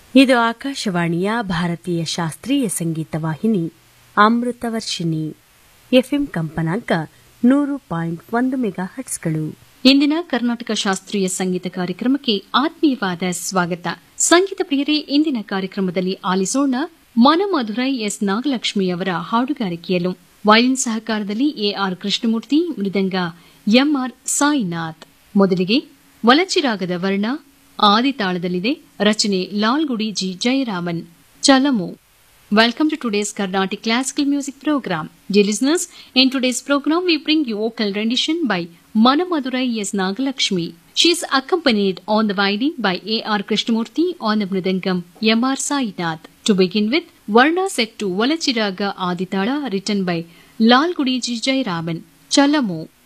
ಇದು ಆಕಾಶವಾಣಿಯ ಭಾರತೀಯ ಶಾಸ್ತ್ರೀಯ ಸಂಗೀತ ವಾಹಿನಿ ಅಮೃತವರ್ಷಿಣಿ ಎಫ್ಎಂ ಕಂಪನಾಂಕ ನೂರು ಪಾಯಿಂಟ್ ಒಂದು ಮೆಗಾ ಹಟ್ಸ್ಗಳು ಇಂದಿನ ಕರ್ನಾಟಕ ಶಾಸ್ತ್ರೀಯ ಸಂಗೀತ ಕಾರ್ಯಕ್ರಮಕ್ಕೆ ಆತ್ಮೀಯವಾದ ಸ್ವಾಗತ ಸಂಗೀತ ಪ್ರಿಯರೇ ಇಂದಿನ ಕಾರ್ಯಕ್ರಮದಲ್ಲಿ ಆಲಿಸೋಣ ಮನಮಧುರೈ ಎಸ್ ನಾಗಲಕ್ಷ್ಮಿ ಅವರ ಹಾಡುಗಾರಿಕೆಯಲ್ಲೂ ವಯಲಿನ್ ಸಹಕಾರದಲ್ಲಿ ಎಆರ್ ಕೃಷ್ಣಮೂರ್ತಿ ಮೃದಂಗ ಎಂಆರ್ ಸಾಯಿನಾಥ್ ಮೊದಲಿಗೆ ವಲಚಿರಾಗದ ವರ್ಣ ಆದಿತಾಳದಲ್ಲಿದೆ ರಚನೆ ಲಾಲ್ಗುಡಿ ಜಿ ಜಯರಾಮನ್ ಚಲಮು Welcome to today's Carnatic Classical Music Program. Dear listeners, in today's program we bring you vocal rendition by Manamadurai S. Nagalakshmi. She is accompanied on the violin by A.R. Krishnamurti on the mridangam M.R. Sainath. To begin with, Varna set to Valachiraga Aditala written by Lal Gudiji Jayaraman. Chalamu.